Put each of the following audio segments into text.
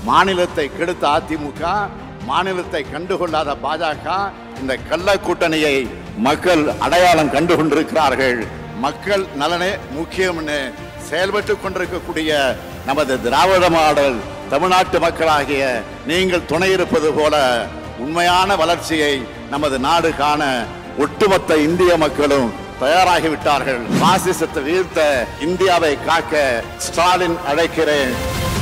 மாநிலத்தை கெடுத்த அதிமுக மாநிலத்தை கண்டுகொள்ளாத பாஜக இந்த கள்ள கூட்டணியை மக்கள் அடையாளம் கண்டு கொண்டிருக்கிறார்கள் மக்கள் நலனே முக்கியம்னு செயல்பட்டு கொண்டிருக்கக்கூடிய நமது திராவிட மாடல் தமிழ்நாட்டு மக்களாகிய நீங்கள் துணை இருப்பது போல உண்மையான வளர்ச்சியை நமது நாடு காண ஒட்டுமொத்த இந்திய மக்களும் தயாராகிவிட்டார்கள் பாசிசத்தை வீழ்த்த இந்தியாவை காக்க ஸ்டாலின் அழைக்கிறேன்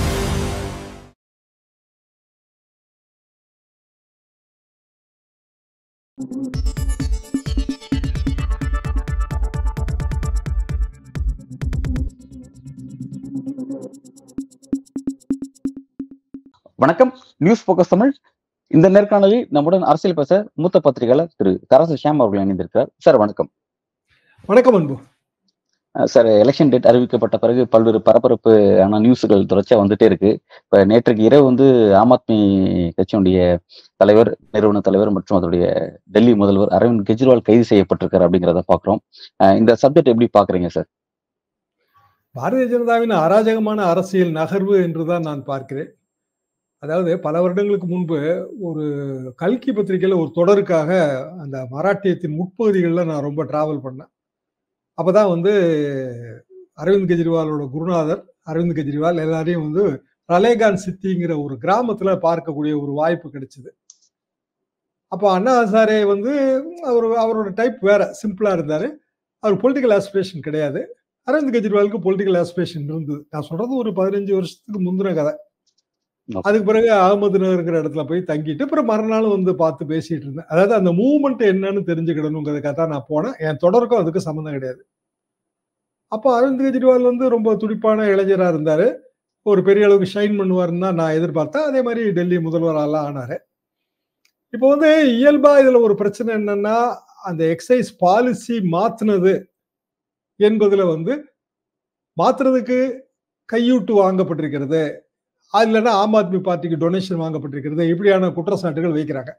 வணக்கம் நியூஸ் போக்கஸ் தமிழ் இந்த நேர்காணலில் நம்முடன் அரசியல் பேச மூத்த பத்திரிகையாளர் திரு தரசு ஷியாம் அவர்கள் இணைந்திருக்கிறார் சார் வணக்கம் வணக்கம் அன்பு அஹ் சார் எலெக்ஷன் டேட் அறிவிக்கப்பட்ட பிறகு பல்வேறு பரபரப்பு ஆன நியூஸ்கள் தொடர்ச்சியா வந்துட்டே இருக்கு இப்ப நேற்றுக்கு இரவு வந்து ஆம் ஆத்மி கட்சியினுடைய தலைவர் நிறுவன தலைவர் மற்றும் அதனுடைய டெல்லி முதல்வர் அரவிந்த் கெஜ்ரிவால் கைது செய்யப்பட்டிருக்காரு அப்படிங்கிறத பாக்குறோம் அஹ் இந்த சப்ஜெக்ட் எப்படி பாக்குறீங்க சார் பாரதிய ஜனதாவின் அராஜகமான அரசியல் நகர்வு என்றுதான் நான் பார்க்கிறேன் அதாவது பல வருடங்களுக்கு முன்பு ஒரு கல்கி பத்திரிகையில ஒரு தொடருக்காக அந்த மராட்டியத்தின் முற்பகுதிகளில் நான் ரொம்ப டிராவல் பண்ணேன் அப்பதான் வந்து அரவிந்த் கெஜ்ரிவாலோட குருநாதர் அரவிந்த் கெஜ்ரிவால் எல்லாரையும் வந்து ரலேகான் சித்திங்கிற ஒரு கிராமத்துல பார்க்கக்கூடிய ஒரு வாய்ப்பு கிடைச்சது அப்போ அண்ணா ஹசாரே வந்து அவர் அவரோட டைப் வேற சிம்பிளா இருந்தாரு அவர் பொலிட்டிக்கல் ஆஸ்பிரேஷன் கிடையாது அரவிந்த் கெஜ்ரிவாலுக்கு பொலிட்டிக்கல் ஆஸ்பிரேஷன் இருந்தது நான் சொல்றது ஒரு பதினஞ்சு வருஷத்துக்கு முந்தின கதை Okay. அதுக்கு பிறகு அகமது நகருங்கிற இடத்துல போய் தங்கிட்டு அப்புறம் மறுநாள் வந்து பார்த்து பேசிட்டு இருந்தேன் அதாவது அந்த மூவ்மெண்ட் என்னன்னு தெரிஞ்சுக்கிடணுங்கிறதுக்காக தான் நான் போனேன் என் தொடருக்கும் அதுக்கு சம்மந்தம் கிடையாது அப்போ அரவிந்த் கெஜ்ரிவால் வந்து ரொம்ப துடிப்பான இளைஞரா இருந்தாரு ஒரு பெரிய அளவுக்கு ஷைன் பண்ணுவாருன்னு தான் நான் எதிர்பார்த்தேன் அதே மாதிரி டெல்லி முதல்வரெல்லாம் ஆனாரு இப்போ வந்து இயல்பா இதுல ஒரு பிரச்சனை என்னன்னா அந்த எக்ஸைஸ் பாலிசி மாத்துனது என்பதுல வந்து மாத்துறதுக்கு கையூட்டு வாங்கப்பட்டிருக்கிறது அது இல்லைன்னா ஆம் ஆத்மி பார்ட்டிக்கு டொனேஷன் வாங்கப்பட்டிருக்கிறது இப்படியான குற்றச்சாட்டுகள் வைக்கிறாங்க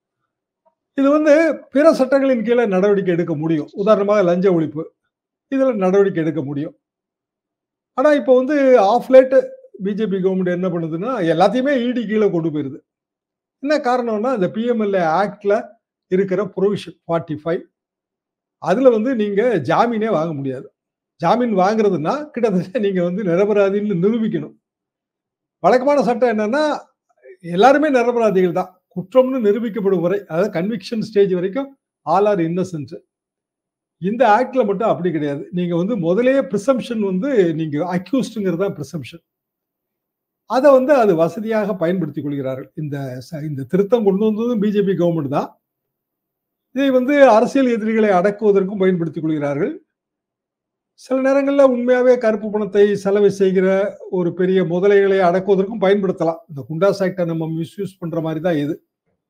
இது வந்து பிற சட்டங்களின் கீழே நடவடிக்கை எடுக்க முடியும் உதாரணமாக லஞ்ச ஒழிப்பு இதுல நடவடிக்கை எடுக்க முடியும் ஆனா இப்போ வந்து ஆஃப் லேட் பிஜேபி கவர்மெண்ட் என்ன பண்ணுதுன்னா எல்லாத்தையுமே இடி கீழே கொண்டு போயிருது என்ன காரணம்னா இந்த பிஎம்எல்ஏ ஆக்ட்ல இருக்கிற ப்ரொவிஷன் ஃபார்ட்டி ஃபைவ் அதுல வந்து நீங்க ஜாமீனே வாங்க முடியாது ஜாமீன் வாங்குறதுன்னா கிட்டத்தட்ட நீங்க வந்து நிரபராதின்னு நிரூபிக்கணும் வழக்கமான சட்டம் என்னன்னா எல்லாருமே நிரபராதிகள் தான் குற்றம்னு நிரூபிக்கப்படும் வரை அதாவது கன்விக்ஷன் ஸ்டேஜ் வரைக்கும் ஆல் ஆர் இன்னசென்ட் இந்த ஆக்ட்ல மட்டும் அப்படி கிடையாது நீங்க வந்து முதலே ப்ரிசம்ஷன் வந்து நீங்க அக்யூஸ்டுங்கிறது தான் ப்ரிசம்ஷன் அதை வந்து அது வசதியாக பயன்படுத்திக் கொள்கிறார்கள் இந்த ச- இந்த திருத்தம் கொண்டு வந்ததும் பிஜேபி கவர்மெண்ட் தான் இதை வந்து அரசியல் எதிரிகளை அடக்குவதற்கும் பயன்படுத்திக் கொள்கிறார்கள் சில நேரங்களில் உண்மையாவே கருப்பு பணத்தை செலவு செய்கிற ஒரு பெரிய முதலைகளை அடக்குவதற்கும் பயன்படுத்தலாம் இந்த குண்டாஸ் ஆக்டை நம்ம மிஸ்யூஸ் பண்ற மாதிரி தான் இது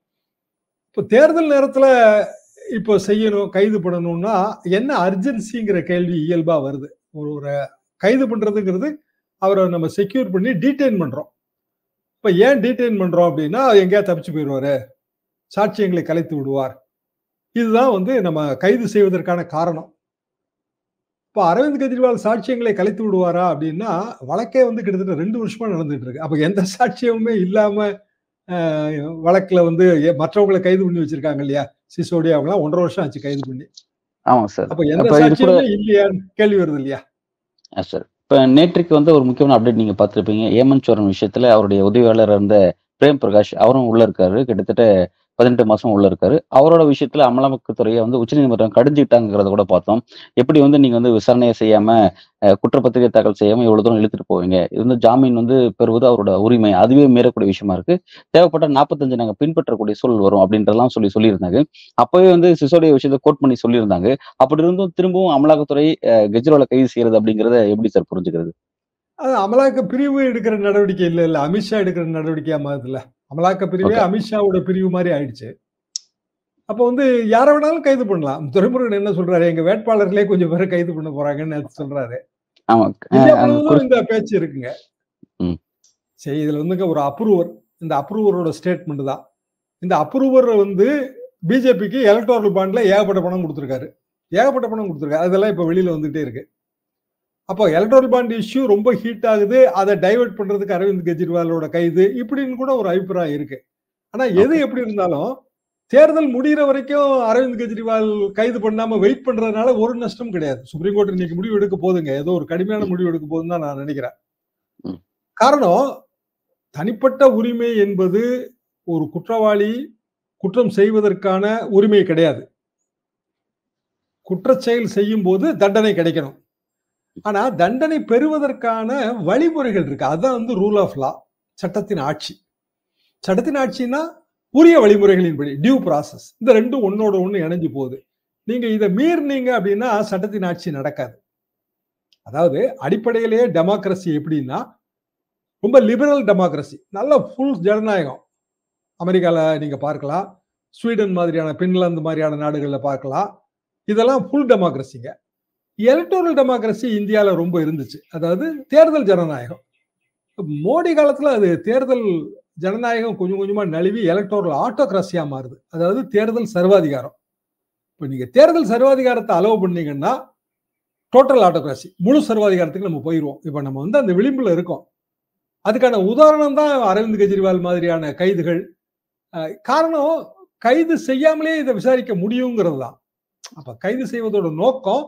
இப்போ தேர்தல் நேரத்துல இப்போ செய்யணும் கைது பண்ணணும்னா என்ன அர்ஜென்சிங்கிற கேள்வி இயல்பா வருது ஒரு ஒரு கைது பண்றதுங்கிறது அவரை நம்ம செக்யூர் பண்ணி டீடைன் பண்றோம் இப்போ ஏன் டீடைன் பண்றோம் அப்படின்னா எங்கேயா தப்பிச்சு போயிடுவாரு சாட்சியங்களை கலைத்து விடுவார் இதுதான் வந்து நம்ம கைது செய்வதற்கான காரணம் இப்போ அரவிந்த் கெஜ்ரிவால் சாட்சியங்களை கலைத்து விடுவாரா அப்படின்னா வழக்கே வந்து கிட்டத்தட்ட ரெண்டு வருஷமா நடந்துட்டு இருக்கு அப்ப எந்த சாட்சியமுமே இல்லாம அஹ், வழக்குல வந்து எ- மற்றவங்களை கைது பண்ணி வச்சிருக்காங்க இல்லையா சிசோடி அவங்களாம் ஒன்றரை வருஷம் ஆச்சு கைது பண்ணி ஆமாம் சார் அப்ப எந்த அப்ப இது கூட சாட்சியமுமே இல்லையான்னு கேள்வி வருது இல்லையா சார் இப்போ நேற்றுக்கு வந்து ஒரு முக்கியமான அப்டேட் நீங்க பார்த்திருப்பீங்க ஏமன் சோரன் விஷயத்துல அவருடைய உதவியாளர் இருந்த பிரேம் பிரகாஷ் அவரும் உள்ள இருக்காரு கிட்டத்தட்ட பதினெட்டு மாசம் உள்ள இருக்காரு அவரோட விஷயத்துல அமலாக்கத்துறையை வந்து உச்சநீதிமன்றம் கடிஞ்சிட்டாங்கிறத கூட பார்த்தோம் எப்படி வந்து நீங்க வந்து விசாரணையை செய்யாம அஹ், குற்றப்பத்திரிகை தாக்கல் செய்யாம இவ்வளவு தூரம் இழுத்துட்டு போவீங்க இது வந்து ஜாமீன் வந்து பெறுவது அவரோட உரிமை அதுவே மீறக்கூடிய விஷயமா இருக்கு தேவைப்பட்ட நாற்பத்தஞ்சு நாங்க பின்பற்றக்கூடிய சூழல் வரும் அப்படின்றதெல்லாம் சொல்லி சொல்லியிருந்தாங்க அப்பவே வந்து சிசோடைய விஷயத்தை கோட் பண்ணி சொல்லியிருந்தாங்க அப்படி இருந்தும் திரும்பவும் அமலாக்கத்துறை அஹ், கெஜ்ரிவாலை கைது செய்யறது அப்படிங்கறத எப்படி சார் புரிஞ்சுக்கிறது அது அமலாக்க பிரிவு எடுக்கிற நடவடிக்கை இல்ல இல்ல அமித்ஷா எடுக்கிற நடவடிக்கையா மாறுதுல அமலாக்க பிரிவே Okay. அமித்ஷாவோட பிரிவு மாதிரி ஆயிடுச்சு அப்போ வந்து யாரை வேணாலும் கைது பண்ணலாம் துரைமுருகன் என்ன சொல்றாரு எங்க வேட்பாளர்களே கொஞ்சம் பேரை கைது பண்ண போறாங்கன்னு நேத்து சொல்றாரு ஆமா இந்தியா அஹ், அந்த முழுவதும் குறி- இந்த பேச்சு இருக்குங்க ம். சரி இதுல வந்துங்க ஒரு அப்ரூவர் இந்த அப்ரூவரோட ஸ்டேட்மெண்ட் தான் இந்த அப்ரூவர் வந்து பிஜேபிக்கு எலக்ட்ரல் பாண்ட்ல ஏகப்பட்ட பணம் கொடுத்துருக்காரு ஏகப்பட்ட பணம் கொடுத்துருக்காரு அதெல்லாம் இப்ப வெளியில வந்துட்டே இருக்கு அப்போ எலக்ட்ரல் பாண்ட் இஷ்யூ ரொம்ப ஹீட் ஆகுது அதை டைவர்ட் பண்றதுக்கு அரவிந்த் கெஜ்ரிவாலோட கைது இப்படின்னு கூட ஒரு அபிப்பிராயம் இருக்கு ஆனா எது எப்படி இருந்தாலும் தேர்தல் முடிகிற வரைக்கும் அரவிந்த் கெஜ்ரிவால் கைது பண்ணாம வெயிட் பண்றதுனால ஒரு நஷ்டம் கிடையாது சுப்ரீம் கோர்ட் இன்னைக்கு முடிவு எடுக்க போதுங்க ஏதோ ஒரு கடுமையான முடிவு எடுக்க போதுன்னு தான் நான் நினைக்கிறேன் ம். காரணம் தனிப்பட்ட உரிமை என்பது ஒரு குற்றவாளி குற்றம் செய்வதற்கான உரிமை கிடையாது குற்றச்செயல் செய்யும் போது தண்டனை கிடைக்கணும் ஆனா தண்டனை பெறுவதற்கான வழிமுறைகள் இருக்கு அதுதான் வந்து ரூல் ஆஃப் லா சட்டத்தின் ஆட்சி சட்டத்தின் ஆட்சினா உரிய வழிமுறைகளின்படி டியூ ப்ராசஸ் இந்த ரெண்டும் ஒன்னோட ஒண்ணு இணைஞ்சு போகுது நீங்க இதை மீறினீங்க அப்படின்னா சட்டத்தின் ஆட்சி நடக்காது அதாவது அடிப்படையிலேயே டெமோக்ரஸி எப்படின்னா ரொம்ப லிபரல் டெமோக்ரஸி நல்ல ஃபுல் ஜனநாயகம் அமெரிக்கால நீங்க பார்க்கலாம் ஸ்வீடன் மாதிரியான பின்லாந்து மாதிரியான நாடுகளில் பார்க்கலாம் இதெல்லாம் ஃபுல் டெமோக்ரஸிங்க எலக்டோரல் டெமோக்ரஸி இந்தியாவில் ரொம்ப இருந்துச்சு அதாவது தேர்தல் ஜனநாயகம் மோடி காலத்தில் அது தேர்தல் ஜனநாயகம் கொஞ்சம் கொஞ்சமா நழுவி எலக்டோரல் ஆட்டோகிராசியா மாறுது அதாவது தேர்தல் சர்வாதிகாரம் இப்போ நீங்க தேர்தல் சர்வாதிகாரத்தை அலோவ் பண்ணீங்கன்னா டோட்டல் ஆட்டோகிராசி முழு சர்வாதிகாரத்துக்கு நம்ம போயிடுவோம் இப்போ நம்ம வந்து அந்த விளிம்புல இருக்கோம் அதுக்கான உதாரணம் தான் அரவிந்த் கெஜ்ரிவால் மாதிரியான கைதுகள் அஹ் காரணம் கைது செய்யாமலே இதை விசாரிக்க முடியுங்கிறது தான் அப்ப கைது செய்வதோட நோக்கம்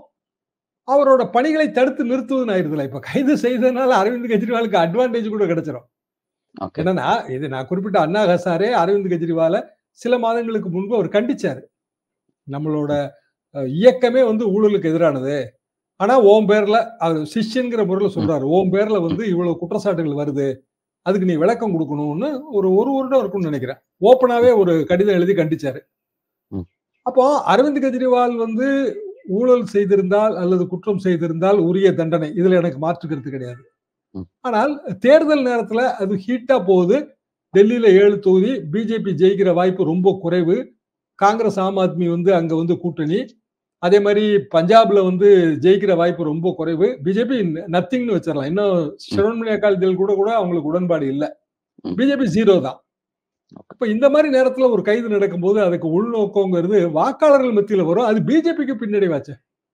அவரோட பணிகளை தடுத்து நிறுத்துவதுன்னு ஆயிருதுல இப்ப கைது செய்ததுனால அரவிந்த் கெஜ்ரிவாலுக்கு அட்வான்டேஜ் கூட கிடைச்சிரும் ஓகே என்னன்னா இது நான் குறிப்பிட்ட அண்ணா ஹசாரே அரவிந்த் கெஜ்ரிவால சில மாதங்களுக்கு முன்பு அவர் கண்டிச்சாரு நம்மளோட அஹ், இயக்கமே வந்து ஊழலுக்கு எதிரானது ஆனா ஓம் பேர்ல அவர் சிஷ்யன்கிற முறையில் சொல்றாரு ஓம் பேர்ல வந்து இவ்வளவு குற்றச்சாட்டுகள் வருது அதுக்கு நீ விளக்கம் கொடுக்கணும்னு ஒரு ஒரு வருடம் இருக்கும்னு நினைக்கிறேன் ஓப்பனாவே ஒரு கடிதம் எழுதி கண்டிச்சாரு ம். அப்போ அரவிந்த் கெஜ்ரிவால் வந்து ஊழல் செய்திருந்தால் அல்லது குற்றம் செய்திருந்தால் உரிய தண்டனை இதுல எனக்கு மாற்று கருத்து கிடையாது ம். ஆனால் தேர்தல் நேரத்துல அது ஹீட்டா போகுது டெல்லியில ஏழு தொகுதி பிஜேபி ஜெயிக்கிற வாய்ப்பு ரொம்ப குறைவு காங்கிரஸ் ஆம் ஆத்மி வந்து அங்க வந்து கூட்டணி அதே மாதிரி பஞ்சாப்ல வந்து ஜெயிக்கிற வாய்ப்பு ரொம்ப குறைவு பிஜேபி நத்திங்னு வச்சிடலாம் இன்னும் சிரோன்மணி அகாலிதள் கூட கூட அவங்களுக்கு உடன்பாடு இல்ல ம். பிஜேபி ஜீரோ தான் இப்ப இந்த மாதிரி நேரத்துல ஒரு கைது நடக்கும்போது அதுக்கு உள்நோக்கங்கிறது வாக்காளர்கள் மத்தியில வரும் அது பிஜேபிக்கு பின்னடைவாச்சு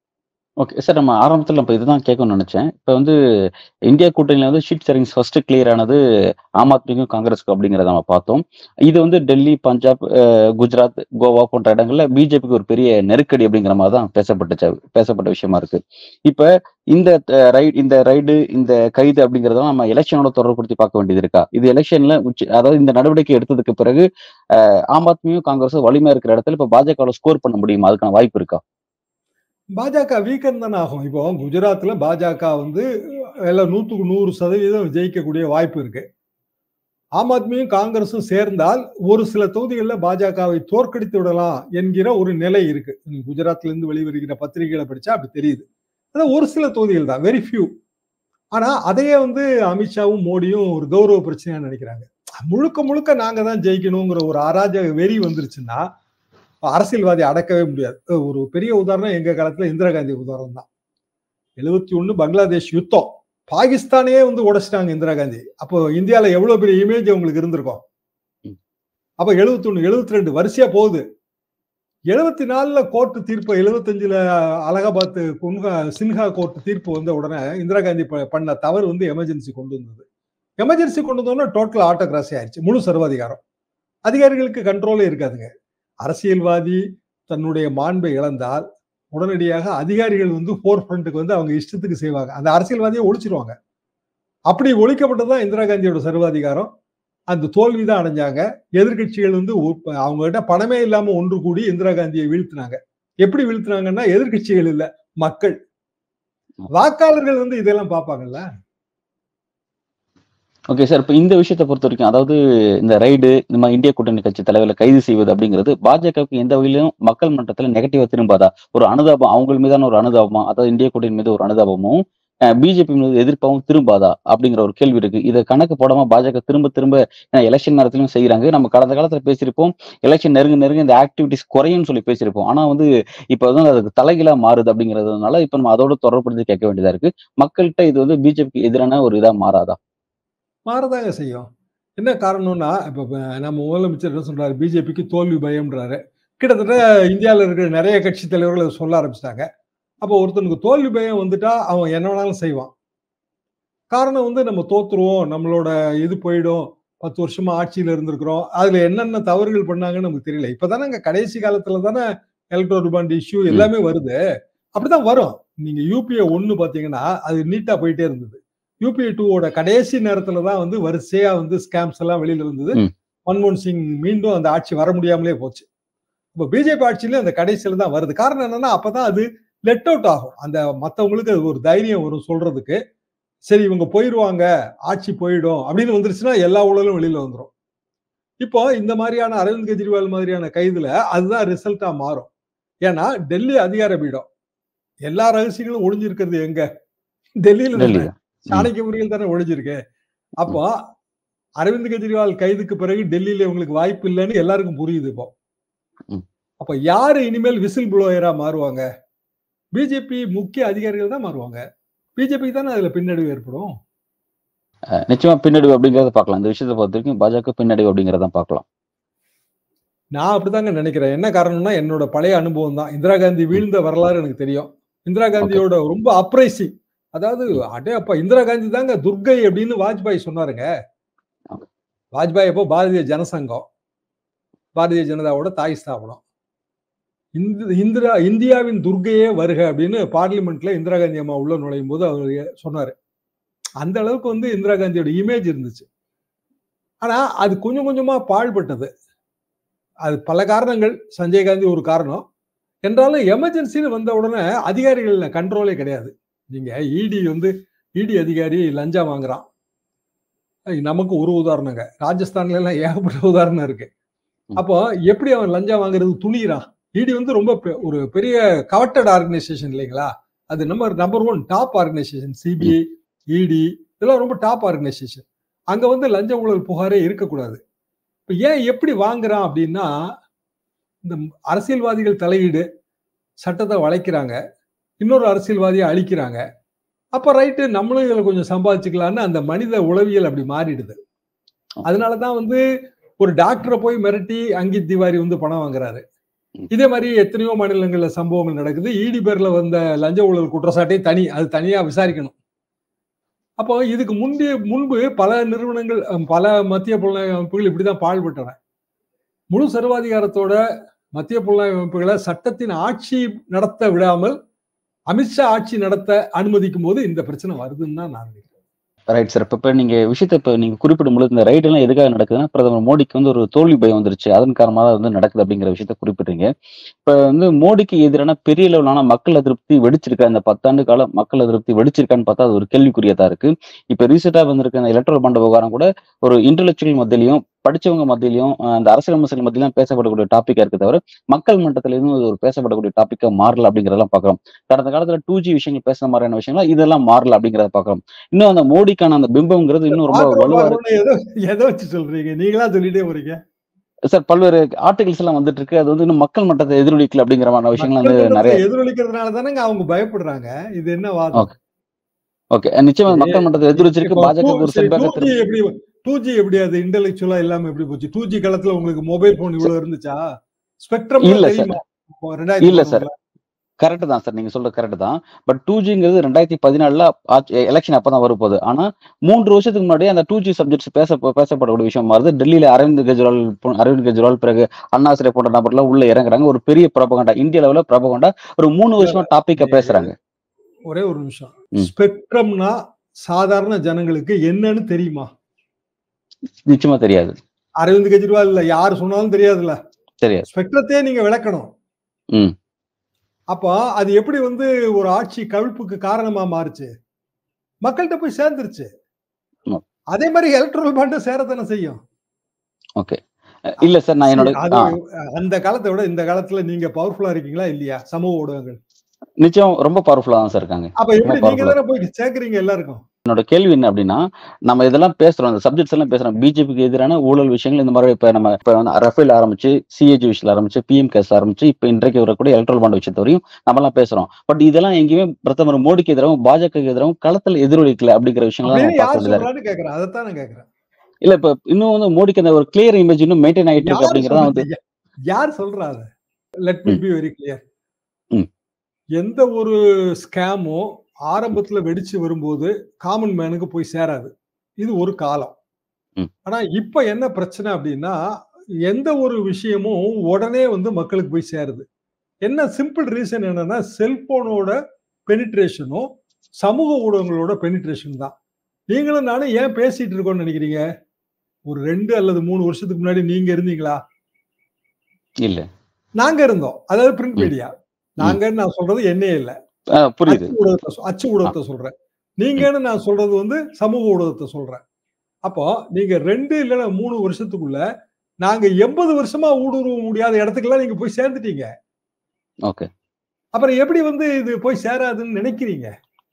ஓகே சார் நம்ம ஆரம்பத்தில் இப்போ இதுதான் கேட்கணும்னு நினைச்சேன் இப்போ வந்து இந்தியா கூட்டணியில் வந்து ஷீட் சரிங்ஸ் ஃபர்ஸ்ட் கிளியர் ஆனது ஆம் ஆத்மிக்கும் காங்கிரஸுக்கும் அப்படிங்கிறத நம்ம பார்த்தோம் இது வந்து டெல்லி பஞ்சாப் அஹ், குஜராத் கோவா போன்ற இடங்கள்ல பிஜேபிக்கு ஒரு பெரிய நெருக்கடி அப்படிங்கிற மாதிரி தான் பேசப்பட்டுச்சு பேசப்பட்ட விஷயமா இருக்கு இப்போ இந்த ரைடு இந்த ரைடு இந்த கைது அப்படிங்கிறத நம்ம எலெக்ஷனோட தொடர்புபடுத்தி பார்க்க வேண்டியது இருக்கா இது எலெக்ஷன்ல உச்சி அதாவது இந்த நடவடிக்கை எடுத்ததுக்கு பிறகு அஹ், ஆம் ஆத்மியும் காங்கிரஸும் வலிமை இருக்கிற இடத்துல இப்போ பாஜகவில் ஸ்கோர் பண்ண முடியுமா அதுக்கான வாய்ப்பு இருக்கா பாஜக வீக்கன் தானே ஆகும் இப்போ குஜராத்ல பாஜக வந்து எல்லாம் நூத்துக்கு நூறு சதவீதம் ஜெயிக்கக்கூடிய வாய்ப்பு இருக்கு ஆம் ஆத்மியும் காங்கிரஸும் சேர்ந்தால் ஒரு சில தொகுதிகளில் பாஜகவை தோற்கடித்து விடலாம் என்கிற ஒரு நிலை இருக்கு நீங்க குஜராத்ல இருந்து வெளிவருகிற பத்திரிகைகளை படிச்சா அப்படி தெரியுது அது ஒரு சில தொகுதிகள் தான் வெரி ஃபியூ ஆனா அதையே வந்து அமித்ஷாவும் மோடியும் ஒரு கௌரவ பிரச்சனையா நினைக்கிறாங்க முழுக்க முழுக்க நாங்க தான் ஜெயிக்கணுங்கிற ஒரு அராஜக வெறி வந்துருச்சுன்னா அரசியல்வாதி அடக்கவே முடியாது ஒரு பெரிய உதாரணம் எங்க காலத்துல இந்திரா காந்தி உதாரணம் தான் எழுபத்தி ஒண்ணு பங்களாதேஷ் யுத்தம் பாகிஸ்தானே வந்து உடைச்சிட்டாங்க இந்திரா காந்தி அப்போ இந்தியால எவ்வளவு பெரிய இமேஜ் அவங்களுக்கு இருந்திருக்கும் ம். அப்ப எழுபத்தி ஒண்ணு எழுபத்தி ரெண்டு வரிசையா போகுது எழுபத்தி நாலுல கோர்ட்டு தீர்ப்பு எழுபத்தஞ்சுல அலகாபாத் குன்ஹா சின்ஹா கோர்ட் தீர்ப்பு வந்த உடனே இந்திரா காந்தி ப- பண்ண தவறு வந்து எமர்ஜென்சி கொண்டு வந்தது எமர்ஜென்சி கொண்டு வந்தோம்னா டோட்டல் ஆட்டோகிராசி ஆயிடுச்சு முழு சர்வாதிகாரம் அதிகாரிகளுக்கு கண்ட்ரோலே இருக்காதுங்க அரசியல்வாதி தன்னுடைய மாண்பை இழந்தால் உடனடியாக அதிகாரிகள் வந்து போர் ஃப்ரண்ட்டுக்கு வந்து அவங்க இஷ்டத்துக்கு செய்வாங்க அந்த அரசியல்வாதியை ஒழிச்சிருவாங்க அப்படி ஒழிக்கப்பட்டதுதான் இந்திரா காந்தியோட சர்வாதிகாரம் அந்த தோல்வி தான் அடைஞ்சாங்க எதிர்க்கட்சிகள் வந்து ஒ- அவங்க கிட்ட பணமே இல்லாம ஒன்று கூடி இந்திரா காந்தியை வீழ்த்தினாங்க எப்படி வீழ்த்தினாங்கன்னா எதிர்க்கட்சிகள் இல்ல மக்கள் வாக்காளர்கள் வந்து இதெல்லாம் பார்ப்பாங்கல்ல ஓகே சார் இப்போ இந்த விஷயத்தை பொறுத்த வரைக்கும் அதாவது இந்த ரைடு இந்த மாதிரி இந்திய கூட்டணி கட்சி தலைவர்களை கைது செய்வது அப்படிங்கிறது பாஜகவுக்கு எந்த வகையிலும் மக்கள் மன்றத்தில் நெகட்டிவா திரும்பாதா ஒரு அனுதாபம் அவங்க மீதான ஒரு அனுதாபமா அதாவது இந்திய கூட்டணி மீது ஒரு அனுதாபமும் பிஜேபி மீது எதிர்ப்பாகவும் திரும்பாதா அப்படிங்கிற ஒரு கேள்வி இருக்கு இதை கணக்கு போடாம பாஜக திரும்ப திரும்ப எலெக்ஷன் நேரத்திலும் செய்யறாங்க நம்ம கடந்த காலத்துல பேசியிருப்போம் எலெக்ஷன் நெருங்க நெருங்க இந்த ஆக்டிவிட்டிஸ் குறையும்னு சொல்லி பேசியிருப்போம் ஆனா வந்து இப்ப வந்து அதுக்கு தலைகீழா மாறுது அப்படிங்கிறதுனால இப்ப நம்ம அதோட தொடர்புடுத்தி கேட்க வேண்டியதா இருக்கு மக்கள்கிட்ட இது வந்து பிஜேபிக்கு எதிரான ஒரு இதா மாறாதா மாறதாங்க செய்யும் என்ன காரணம்னா இப்ப இப்ப நம்ம முதலமைச்சர் என்ன சொல்றாரு பிஜேபிக்கு தோல்வி பயம்ன்றாரு கிட்டத்தட்ட இந்தியாவில் இருக்கிற நிறைய கட்சி தலைவர்கள் அதை சொல்ல ஆரம்பிச்சிட்டாங்க அப்போ ஒருத்தனுக்கு தோல்வி பயம் வந்துட்டா அவன் என்ன வேணாலும் செய்வான் காரணம் வந்து நம்ம தோத்துருவோம் நம்மளோட இது போயிடும் பத்து வருஷமா ஆட்சியில இருந்திருக்கிறோம் அதுல என்னென்ன தவறுகள் பண்ணாங்கன்னு நமக்கு தெரியல இப்பதானே இங்க கடைசி காலத்துல தானே எலக்ட்ரோல் பாண்ட் இஷ்யூ எல்லாமே வருது அப்படிதான் வரும் நீங்க யூபிஏ ஒன்னு பாத்தீங்கன்னா அது நீட்டா போயிட்டே இருந்தது யூபிஏ டூவோட கடைசி நேரத்துல தான் வந்து வரிசையா வந்து ஸ்கேம்ஸ் எல்லாம் வெளியில வந்தது ம். மன்மோகன் சிங் மீண்டும் அந்த ஆட்சி வர முடியாமலே போச்சு இப்போ பிஜேபி ஆட்சியிலும் அந்த கடைசியில தான் வருது காரணம் என்னன்னா அப்பதான் அது லெட் அவுட் ஆகும் அந்த மத்தவங்களுக்கு அது ஒரு தைரியம் வரும் சொல்றதுக்கு சரி இவங்க போயிடுவாங்க ஆட்சி போயிடும் அப்படின்னு வந்துருச்சுன்னா எல்லா ஊழலும் வெளியில வந்துரும் இப்போ இந்த மாதிரியான அரவிந்த் கெஜ்ரிவால் மாதிரியான கைதுல அதுதான் ரிசல்ட்டா மாறும் ஏன்னா டெல்லி அதிகார பீடம் எல்லா ரகசியங்களும் ஒளிஞ்சிருக்கிறது எங்க டெல்லியில டெல்லி தானே. சாணக்கிய முறையில் தானே ஒழிஞ்சிருக்கு அப்போ அரவிந்த் கெஜ்ரிவால் கைதுக்கு பிறகு டெல்லியில இவங்களுக்கு வாய்ப்பு இல்லைன்னு எல்லாருக்கும் புரியுது இப்போ ம். அப்ப யாரு இனிமேல் விசில் ப்ளோயரா மாறுவாங்க பிஜேபி முக்கிய அதிகாரிகள் தான் மாறுவாங்க பிஜேபி தானே அதுல பின்னடைவு ஏற்படும் அஹ் நிச்சயமா பின்னடைவு அப்படிங்கறத பார்க்கலாம் இந்த விஷயத்தை பொறுத்த வரைக்கும் பாஜக பின்னடைவு அப்படிங்கறத பார்க்கலாம் நான் அப்படிதாங்க நினைக்கிறேன் என்ன காரணம்னா என்னோட பழைய அனுபவம் தான் இந்திரா காந்தி வீழ்ந்த வரலாறு எனக்கு தெரியும் இந்திரா காந்தியோட ரொம்ப அப்ரைசிங் அதாவது அடே அப்பா இந்திரா காந்தி தாங்க துர்கை அப்படின்னு வாஜ்பாய் சொன்னாருங்க வாஜ்பாய் அப்போ பாரதிய ஜனசங்கம் பாரதிய ஜனதாவோட தாய் ஸ்தாபனம் இந்த இந்திரா இந்தியாவின் துர்கையே வருக அப்படின்னு பார்லிமெண்ட்ல இந்திரா காந்தி அம்மா உள்ள நுழையும் போது அவர் சொன்னாரு அந்த அளவுக்கு வந்து இந்திரா காந்தியோட இமேஜ் இருந்துச்சு ஆனா அது கொஞ்சம் கொஞ்சமா பாழ்பட்டது அது பல காரணங்கள் சஞ்சய் காந்தி ஒரு காரணம் என்றாலும் எமர்ஜென்சின்னு வந்த உடனே அதிகாரிகள் கண்ட்ரோலே கிடையாது நீங்க இடி வந்து இடி அதிகாரி லஞ்சம் வாங்குறான் அது நமக்கு ஒரு உதாரணங்க ராஜஸ்தான்ல எல்லாம் ஏகப்பட்ட உதாரணம் இருக்கு அப்போ எப்படி அவன் லஞ்சம் வாங்குறதுக்கு துணிகிறான் இடி வந்து ரொம்ப பெ- ஒரு பெரிய கவர்டட் ஆர்கனைசேஷன் இல்லைங்களா அது நம்ம number one top organisation CBI ED இதெல்லாம் ரொம்ப டாப் ஆர்கனைசேஷன் அங்க வந்து லஞ்ச ஊழல் புகாரே இருக்கக்கூடாது இப்ப ஏன் எப்படி வாங்குறான் அப்படின்னா இந்த அரசியல்வாதிகள் தலையீடு சட்டத்தை வளைக்கிறாங்க இன்னொரு அரசியல்வாதியை அழிக்கிறாங்க அப்ப ரைட்டு நம்மளும் இதுல கொஞ்சம் சம்பாதிச்சுக்கலாம்னு அந்த மனித உளவியல் அப்படி மாறிடுது அதனாலதான் வந்து ஒரு டாக்டரை போய் மிரட்டி அங்கித் திவாரி வந்து பணம் வாங்குறாரு இதே மாதிரி எத்தனையோ மாநிலங்கள்ல சம்பவங்கள் நடக்குது ஈடி பேர்ல வந்த லஞ்ச ஊழல் குற்றச்சாட்டை தனி அது தனியா விசாரிக்கணும் அப்போ இதுக்கு முன்பே முன்பு பல நிறுவனங்கள் அஹ், பல மத்திய புலனாய்வு அமைப்புகள் இப்படிதான் பாழ்பட்டன முழு சர்வாதிகாரத்தோட மத்திய புலனாய்வு அமைப்புகளை சட்டத்தின் ஆட்சி நடத்த விடாமல் அமித்ஷா ஆட்சி நடத்த அனுமதிக்கும் போது இந்த பிரச்சனை வருதுன்னு தான் நான் நினைக்கிறேன் ரைட் சார் இப்ப இப்ப நீங்க விஷயத்தை இப்ப நீங்க குறிப்பிடும் பொழுது இந்த ரைட் எல்லாம் எதுக்காக நடக்குதுன்னா பிரதமர் மோடிக்கு வந்து ஒரு தோல்வி பயம் வந்துருச்சு அதன் காரணமாக தான் வந்து நடக்குது அப்படிங்கிற விஷயத்த குறிப்பிடுறீங்க இப்ப வந்து மோடிக்கு எதிரான பெரிய அளவிலான மக்கள் அதிருப்தி வெடிச்சிருக்கா இந்த பத்தாண்டு கால மக்கள் அதிருப்தி வெடிச்சிருக்கான்னு பார்த்தா அது ஒரு கேள்விக்குரியதா இருக்கு இப்ப ரீசெண்டா வந்திருக்க அந்த எலக்ட்ரல் பண்ட விவகாரம் கூட ஒரு இன்டெலெக்சுவல் மத்தியிலையும் படிச்சவங்க மத்தியிலையும் அஹ், அந்த அரசியல் விமர்சனம் மத்தியிலும் பேசப்படக்கூடிய டாபிக்கா இருக்கு தவிர மக்கள் மன்றத்துல இருந்து அது ஒரு பேசப்படக்கூடிய டாபிக்கா மாறல அப்படிங்கறதெல்லாம் பாக்குறோம் கடந்த காலத்துல டூ ஜி விஷயங்கள் பேசுற மாதிரியான விஷயங்கள் இதெல்லாம் மாறல அப்படிங்கறத பாக்குறோம் இன்னும் அந்த மோடிக்கான அந்த பிம்பம்ங்கிறது இன்னும் ரொம்ப பாக்குறோம், வலுவா இருக்கு பாக்குறோம்னு எதை எதை வச்சு சொல்றீங்க நீங்களா சொல்லிட்டே போறீங்க சார் பல்வேறு ஆர்டிகல்ஸ் எல்லாம் வந்துட்டு இருக்கு அது வந்து இன்னும் மக்கள் மட்டத்தை எதிரொலிக்கல அப்படிங்கிற மாதிரி விஷயங்கள் வந்து மக்கள் நிறைய மன்றத்தை எதிரொலிக்கிறதுனால தானங்க அவங்க பயப்படுறாங்க இது என்ன வாதம் ஓகே ஓகே நிச்சயமா மக்கள் மட்டத்தை எதிரொலிச்சிருக்கு பாஜக ஒரு செல்வாக்க டூ ஜி எப்படி டூ ஜி எப்படி அது இன்டெலெக்சுவலா இல்லாம எப்படி போச்சு டூ ஜி காலத்துல உங்களுக்கு மொபைல் போன் இவ்வளவு இருந்துச்சா ஸ்பெக்ட்ரம் இல்ல சார். தெரியுமா இப்போ ரெண்டாயிரத்தி இல்ல சார். பதினொன்றுல. கரெக்ட் தான் சார் நீங்க சொல்ற கரெக்ட் தான் பட் டூ ஜிங்கிறது ரெண்டாயிரத்தி பதினாலுல எலெக்ஷன் அப்பதான் வரப்போகுது ஆனா மூன்று வருஷத்துக்கு முன்னாடி அந்த டூ ஜி சப்ஜெக்ட்ஸ் பேச பேசப்படக்கூடிய விஷயம் மாறுது டெல்லியில அரவிந்த் கெஜ்ரிவால் போ- அரவிந்த் கெஜ்ரிவால் பிறகு அண்ணாசிரை போன்ற நபர்லாம் உள்ள இறங்குறாங்க ஒரு பெரிய பிரபகண்டா இந்திய லெவல பிரபகண்டா ஒரு மூணு வருஷமா டாபிக்க பேசுறாங்க ஒரே ஒரு நிமிஷம் ம். ஸ்பெக்ட்ரம்னா சாதாரண ஜனங்களுக்கு என்னன்னு தெரியுமா நிச்சயமா தெரியாது அரவிந்த் கெஜ்ரிவால் இல்ல யார் சொன்னாலும் தெரியாதுல்ல தெரியாது ஸ்பெக்ட்ரத்தையே நீங்க விளக்கணும் ம். அப்போ அது எப்படி வந்து ஒரு ஆட்சி கவிழ்ப்புக்கு காரணமா மாறுச்சு மக்கள்கிட்ட போய் சேர்ந்துருச்சு ஆமா. அதே மாதிரி எலக்ட்ரல் பாண்டும் சேரத்தானே செய்யும் ஓகே இல்ல சார் நான் என்னோட அது ஆ, அந்த காலத்தை விட இந்த காலத்துல நீங்க பவர்ஃபுல்லா இருக்கீங்களா இல்லையா சமூக ஊடகங்கள் நிச்சயம் ரொம்ப பவர்ஃபுல்லா தான் சார் இருக்காங்க அப்ப எப்படி ரொம்ப நீங்க powerful. தானே போய் சேர்க்கறீங்க எல்லாருக்கும் என்னோட கேள்வி என்ன அப்படின்னா நம்ம இதெல்லாம் பேசுறோம் இந்த சப்ஜெக்ட்ஸ் எல்லாம் பேசுறோம் பிஜேபிக்கு எதிரான ஊழல் விஷயங்கள் இந்த மாதிரி இப்ப நம்ம இப்ப வந்து ரஃபேல் ஆரம்பிச்சு சிஏஜி விஷயம் ஆரம்பிச்சு பிஎம் கேஸ் ஆரம்பிச்சு இப்ப இன்றைக்கு வரக்கூடிய எலக்ட்ரல் பாண்ட் விஷயத்த வரையும் நம்ம எல்லாம் பேசுறோம் பட் இதெல்லாம் எங்கேயுமே பிரதமர் மோடிக்கு எதிராகவும் பாஜக எதிராகவும் களத்துல எதிரொலிக்கல அப்படிங்கிற விஷயங்கள் அப்படின்னு நம்ம யார் பார்க்க வேண்டியதா இருக்கு சொல்றான்னு கேக்குறேன் அதைத்தான் நான் கேக்குறேன் இல்ல இப்ப இன்னும் வந்து மோடிக்கு அந்த ஒரு கிளியர் இமேஜ் இன்னும் மெயின்டைன் ஆயிட்டு இருக்கு யார் அப்படிங்கறத வந்து சொல்றது? யார் சொல்றா அதை லெட் மீ ம். பி வெரி கிளியர் ம். எந்த ஒரு ஸ்கேமோ ஆரம்பத்துல வெடிச்சு வரும்போது காமன் மேனுக்கு போய் சேராது இது ஒரு காலம் ம். ஆனா இப்ப என்ன பிரச்சனை அப்படின்னா எந்த ஒரு விஷயமும் உடனே வந்து மக்களுக்கு போய் சேருது என்ன சிம்பிள் ரீசன் என்னன்னா செல்போனோட பெனிட்ரேஷனும் சமூக ஊடகங்களோட பெனிட்ரேஷன் தான் நீங்களும் நானும் ஏன் பேசிட்டு இருக்கோம்னு நினைக்கிறீங்க ஒரு ரெண்டு அல்லது மூணு வருஷத்துக்கு முன்னாடி நீங்க இருந்தீங்களா இல்ல நாங்க இருந்தோம் அதாவது பிரிண்ட் ம். மீடியா நாங்கன்னு நான் சொல்றது என்னையே இல்ல ஆ, புரியுது அச்சு ஊடகத்தை சொ- அச்சு ஊடகத்தை சொல்றேன் நீங்கன்னு நான் சொல்றது வந்து சமூக ஊடகத்தை சொல்றேன் அப்போ நீங்க ரெண்டு இல்லைன்னா மூணு வருஷத்துக்குள்ள நாங்க எண்பது வருஷமா ஊடுருவ முடியாத இடத்துக்குலாம் நீங்க போய் சேர்ந்துட்டீங்க ஓகே அப்புறம் எப்படி வந்து இது போய் சேராதுன்னு நினைக்கிறீங்க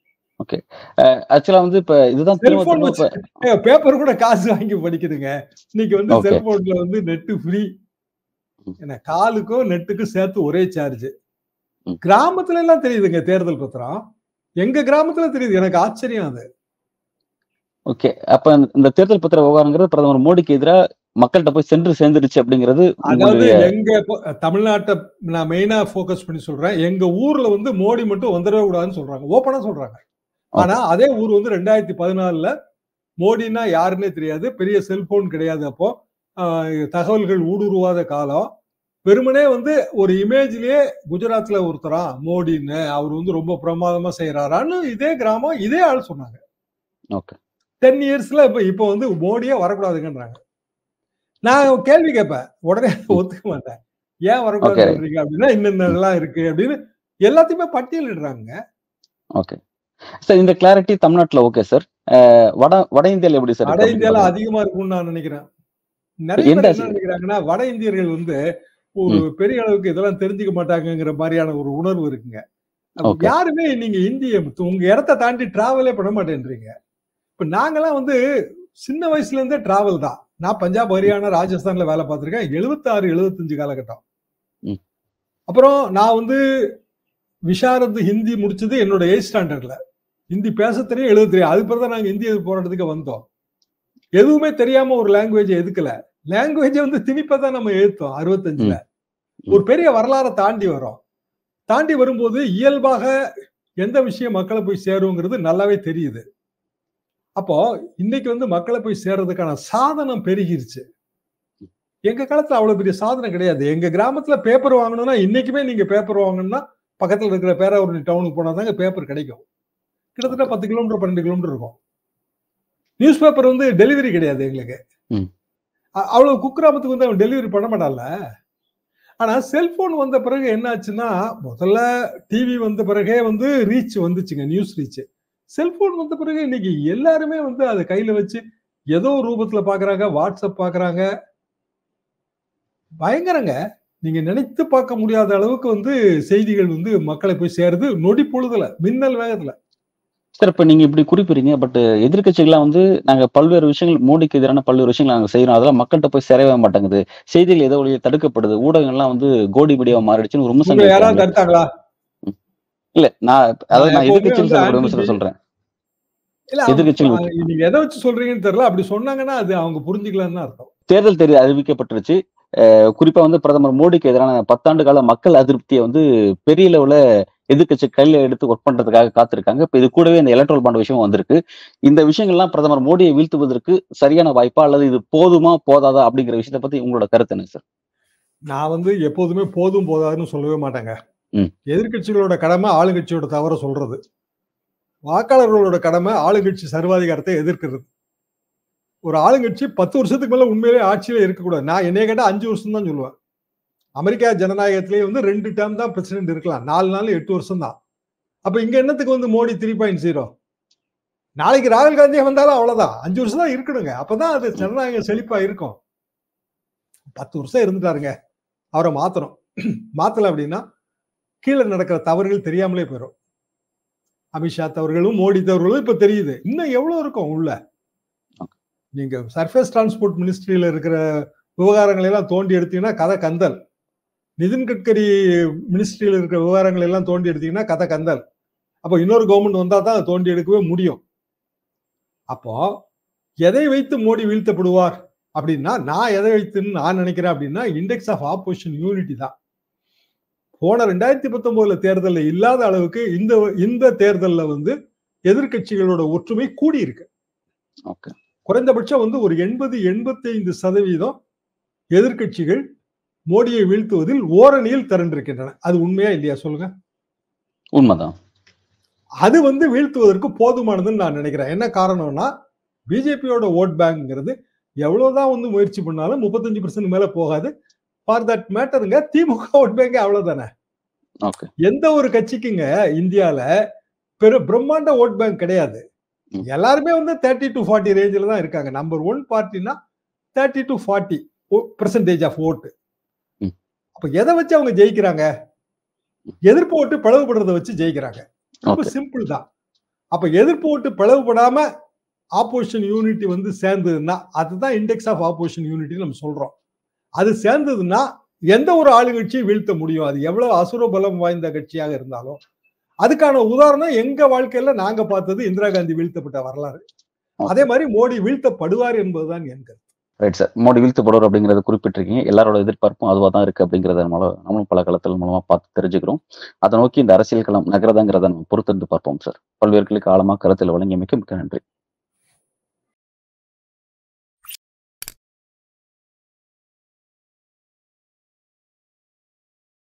ஆக்சுவலா வந்து இப்ப இதுதான் திரும்ப செல்போன் திரும்ப இப்ப பேப்பர் கூட காசு வாங்கி படிக்குதுங்க இன்னைக்கு வந்து Okay. செல்போன்ல வந்து நெட்டு ஃப்ரீ ம். என்ன காலுக்கும் நெட்டுக்கும் சேர்த்து ஒரே சார்ஜ் ம். கிராமத்துல எல்லாம் தெரியுதுங்க தேர்தல் பத்திரம் எங்க கிராமத்துல தெரியுது எனக்கு ஆச்சரியம் அது ஓகே அப்ப இந்த- இந்த தேர்தல் பத்திர விவகாரங்கிறது பிரதமர் மோடிக்கு எதிராக மக்கள்கிட்ட போய் சென்று சேர்ந்துருச்சு அப்படிங்கிறது அதாவது உங்களுடைய எங்க இப்போ தமிழ்நாட்டை நான் மெயினா ஃபோக்கஸ் பண்ணி சொல்றேன் எங்க ஊர்ல வந்து மோடி மட்டும் வந்துடவே கூடாதுன்னு சொல்றாங்க ஓப்பனா சொல்றாங்க ஆனா அதே ஊர் வந்து ரெண்டாயிரத்தி பதினாலுல மோடினா யாருன்னே தெரியாது பெரிய செல்போன் கிடையாது அப்போ ஆஹ், தகவல்கள் ஊடுருவாத காலம் வெறுமனே வந்து ஒரு இமேஜ்லயே குஜராத்ல ஒருத்தரா மோடின்னு அவர் வந்து ரொம்ப பிரமாதமா செய்யறாரான்னு இதே கிராமம் இதே ஆள் சொன்னாங்க ஓகே டென் இயர்ஸ்ல இப்ப இப்போ வந்து மோடியே வரக்கூடாதுங்கன்றாங்க நான் கேள்வி கேட்பேன் உடனே ஒத்துக்க மாட்டேன் ஏன் வரக்கூடாது Okay. சொல்றீங்க அப்படின்னா இன்னென்னலாம் இருக்கு அப்படின்னு எல்லாத்தையுமே பட்டியலிடுறாங்க ஓகே சார் இந்த கிளாரிட்டி தமிழ்நாட்டுல ஓகே சார் வட வட இந்தியால எப்படி சார் வட இந்தியால அதிகமா இருக்கும்னு நான் நினைக்கிறேன் நிறைய எந்த பேர் என்ன சி- நினைக்கிறாங்கன்னா வட இந்தியர்கள் வந்து ஒரு பெரிய அளவுக்கு இதெல்லாம் தெரிஞ்சுக்க மாட்டாங்கங்கிற மாதிரியான ஒரு உணர்வு இருக்குங்க அப்ப Okay. யாருமே நீங்க இந்திய உங்க இடத்த தாண்டி டிராவலே பண்ண மாட்டேன்றீங்க இப்ப நாங்கெல்லாம் வந்து சின்ன வயசுல இருந்தே டிராவல் தான் நான் பஞ்சாப் ஹரியானா ராஜஸ்தான்ல வேலை பார்த்திருக்கேன் 76 எழுபத்தஞ்சு காலகட்டம் ம். அப்புறம் நான் வந்து விஷாரத் ஹிந்தி முடிச்சது என்னோட எயிட் ஸ்டாண்டர்ட்ல ஹிந்தி பேச தெரியும் எழுத தெரியும் அதுக்கு பிறகு தான் நாங்க இந்திய போராட்டத்துக்கு வந்தோம் எதுவுமே தெரியாம ஒரு லாங்குவேஜ் எதுக்கல லாங்குவேஜ் வந்து திணிப்பை தான் நம்ம எழுத்தோம் அறுபத்தஞ்சுல ம். ஒரு பெரிய வரலாறை தாண்டி வரோம் தாண்டி வரும்போது இயல்பாக எந்த விஷயம் மக்களை போய் சேருங்கிறது நல்லாவே தெரியுது அப்போ இன்னைக்கு வந்து மக்களை போய் சேர்றதுக்கான சாதனம் பெருகிருச்சு எங்க காலத்துல அவ்வளவு பெரிய சாதனம் கிடையாது எங்க கிராமத்துல பேப்பர் வாங்கணும்னா இன்னைக்குமே நீங்க பேப்பர் வாங்கணும்னா பக்கத்துல இருக்கிற பேராவூரணி டவுனுக்கு போனா தாங்க பேப்பர் கிடைக்கும் கிட்டத்தட்ட பத்து கிலோமீட்டர் பன்னெண்டு கிலோமீட்டர் இருக்கும் நியூஸ் பேப்பர் வந்து டெலிவரி கிடையாது எங்களுக்கு ம். அ- அவ்வளவு குக்கிராமத்துக்கு வந்து அவன் டெலிவரி பண்ண மாட்டான்ல ஆனா செல்போன் வந்த பிறகு என்ன ஆச்சுன்னா முதல்ல டிவி வந்த பிறகே வந்து ரீச் வந்துச்சுங்க நியூஸ் ரீச் செல்போன் வந்த பிறகு இன்னைக்கு எல்லாருமே வந்து அதை கையில வச்சு ஏதோ ஒரு ரூபத்துல பாக்குறாங்க வாட்ஸ்அப் பாக்குறாங்க பயங்கரங்க நீங்க நினைத்து பார்க்க முடியாத அளவுக்கு வந்து செய்திகள் வந்து மக்களை போய் சேருது நொடி பொழுதுல மின்னல் வேகத்துல சார் இப்ப நீங்க இப்படி குறிப்பிடுறீங்க பட் எதிர்க்கட்சிகள்லாம் வந்து நாங்க பல்வேறு விஷயங்கள் மோடிக்கு எதிரான பல்வேறு விஷயங்கள் நாங்க செய்யறோம் அதெல்லாம் மக்கள்கிட்ட போய் சேரவே மாட்டேங்குது செய்திகள் ஏதோ வழியே தடுக்கப்படுது ஊடகங்கள்லாம் வந்து கோடி மீடியாவா மாறிடுச்சுன்னு ஒரு விமர்சனம் உங்களை யாராவது வைக்கிறாங்க. தடுத்தாங்களா இல்ல நான் அதாவது நான் எப்பவுமே எதிர்க்கட்சிகள் வந்து சொல்ற anti- விமர்சனம் சொல்றேன் இல்ல அவங்க- எதிர்க்கட்சிகள் அவங்க- நீங்க எதை வச்சு சொல்றீங்கன்னு தெரியல அப்படி சொன்னாங்கன்னா அது அவங்க புரிஞ்சுக்கலாம்னு தான் அர்த்தம் தேர்தல் தேதி அறிவிக்கப்பட்டுருச்சு அஹ் குறிப்பா வந்து பிரதமர் மோடிக்கு எதிரான பத்தாண்டு கால மக்கள் அதிருப்தியை வந்து பெரிய லெவல எதிர்க்கட்சி கையில எடுத்து ஒர்க் பண்றதுக்காக காத்திருக்காங்க இப்ப இது கூடவே இந்த எலக்ட்ரல் பாண்ட் விஷயம் வந்திருக்கு இந்த விஷயங்கள்லாம் பிரதமர் மோடியை வீழ்த்துவதற்கு சரியான வாய்ப்பா அல்லது இது போதுமா போதாதா அப்படிங்கிற விஷயத்தை பத்தி உங்களோட கருத்து என்ன சார் நான் வந்து எப்போதுமே போதும் போதாதுன்னு சொல்லவே மாட்டேங்க ம். எதிர்க்கட்சிகளோட கடமை ஆளுங்கட்சியோட தவற சொல்றது வாக்காளர்களோட கடமை ஆளுங்கட்சி சர்வாதிகாரத்தை எதிர்க்கிறது ஒரு ஆளுங்கட்சி பத்து வருஷத்துக்கு மேல உண்மையிலே ஆட்சியில இருக்கக்கூடாது நான் என்னைய கேட்டா அஞ்சு வருஷம் தான் சொல்லுவேன் அமெரிக்கா ஜனநாயகத்திலேயே வந்து ரெண்டு டேர்ம் தான் பிரசிடென்ட் இருக்கலாம் நாலு நாள் எட்டு வருஷம் தான் அப்ப இங்க என்னத்துக்கு வந்து மோடி த்ரீ பாயிண்ட் ஜீரோ நாளைக்கு ராகுல் காந்தியே வந்தாலும் அவ்வளவுதான் அஞ்சு வருஷம் தான் இருக்கணுங்க அப்பதான் அது ஜனநாயகம் செழிப்பா இருக்கும் பத்து வருஷம் இருந்துட்டாருங்க அவரை மாத்தணும் மாத்தல அப்படின்னா கீழே நடக்கிற தவறுகள் தெரியாமலே போயிடும் அமித்ஷா தவறுகளும் மோடி தவறுகளும் இப்ப தெரியுது இன்னும் எவ்வளவு இருக்கும் உள்ள நீங்க சர்ஃபேஸ் டிரான்ஸ்போர்ட் மினிஸ்ட்ரியில இருக்கிற விவகாரங்களை எல்லாம் தோண்டி எடுத்தீங்கன்னா கதை கந்தல் நிதின் கட்கரி மினிஸ்ட்ரியில இருக்கிற விவகாரங்களை எல்லாம் தோண்டி எடுத்தீங்கன்னா கதை கந்தல் அப்போ இன்னொரு கவர்மெண்ட் வந்தா தான் அதை தோண்டி எடுக்கவே முடியும் அப்போ எதை வைத்து மோடி வீழ்த்தப்படுவார் அப்படின்னா நான் எதை வைத்துன்னு நான் நினைக்கிறேன் அப்படின்னா இண்டெக்ஸ் ஆஃப் ஆப்போசிஷன் யூனிட்டி தான் போன ரெண்டாயிரத்தி பத்தொன்பதுல தேர்தலில் இல்லாத அளவுக்கு இந்த இந்த தேர்தலில் வந்து எதிர்க்கட்சிகளோட ஒற்றுமை கூடி இருக்கு ஓகே குறைந்தபட்சம் வந்து ஒரு எண்பது எண்பத்தி ஐந்து சதவீதம் எதிர்க்கட்சிகள் மோடியை வீழ்த்துவதில் ஓரணியில் திரண்டிருக்கின்றன அது உண்மையா இல்லையா சொல்லுங்க உண்மைதான் அது வந்து வீழ்த்துவதற்கு போதுமானதுன்னு நான் நினைக்கிறேன் என்ன காரணம்னா பிஜேபியோட ஓட் பேங்க்ங்கிறது எவ்வளவுதான் வந்து முயற்சி பண்ணாலும் முப்பத்தஞ்சு பர்சன்ட் மேல போகாது ஃபார் தட் மேட்டருங்க திமுக ஓட் பேங்க் அவ்வளவுதானே ஓகே எந்த ஒரு கட்சிக்குங்க இந்தியால பெரு பிரம்மாண்ட ஓட் பேங்க் கிடையாது ம். எல்லாருமே வந்து தேர்ட்டி டு ஃபார்ட்டி ரேஞ்சில் தான் இருக்காங்க நம்பர் ஒன் பார்ட்டினா thirty to forty percentage of ஓட்டு ம். அப்ப எதை வச்சு அவங்க ஜெயிக்கிறாங்க எதிர்ப்பு ஓட்டு பிளவுபடுறத வச்சு ஜெயிக்கிறாங்க ரொம்ப ஓகே சிம்பிள் தான் அப்ப எதிர்ப்பு ஓட்டு பிளவுபடாம ஆப்போசிஷன் யூனிட்டி வந்து சேர்ந்ததுன்னா அதுதான் இண்டெக்ஸ் ஆஃப் ஆப்போசிஷன் யூனிட்டி நம்ம சொல்றோம் அது சேர்ந்ததுன்னா எந்த ஒரு ஆளுங்கட்சியும் வீழ்த்த முடியும் அது எவ்வளவு அசுர பலம் வாய்ந்த கட்சியாக இருந்தாலும் அதுக்கான உதாரணம் எங்க வாழ்க்கையில நாங்க பார்த்தது இந்திரா காந்தி வீழ்த்தப்பட்ட வரலாறு அதே மாதிரி மோடி வீழ்த்தப்படுவார் என்பதுதான் என் கருத்து ரைட் சார் மோடி வீழ்த்தப்படுவார் அப்படிங்கறத குறிப்பிட்டிருக்கீங்க எல்லாரோட எதிர்பார்ப்பும் அதுவா தான் இருக்கு அப்படிங்கறத நம்மள நம்மளும் பல களத்தில் மூலமா பார்த்து தெரிஞ்சுக்கிறோம் அதை நோக்கி இந்த அரசியல் களம் நகரதாங்கிறத நம்ம பொறுத்திருந்து பார்ப்போம் சார் பல்வேறு ஆழமா கருத்தில் வழங்கியமைக்கு மிக்க நன்றி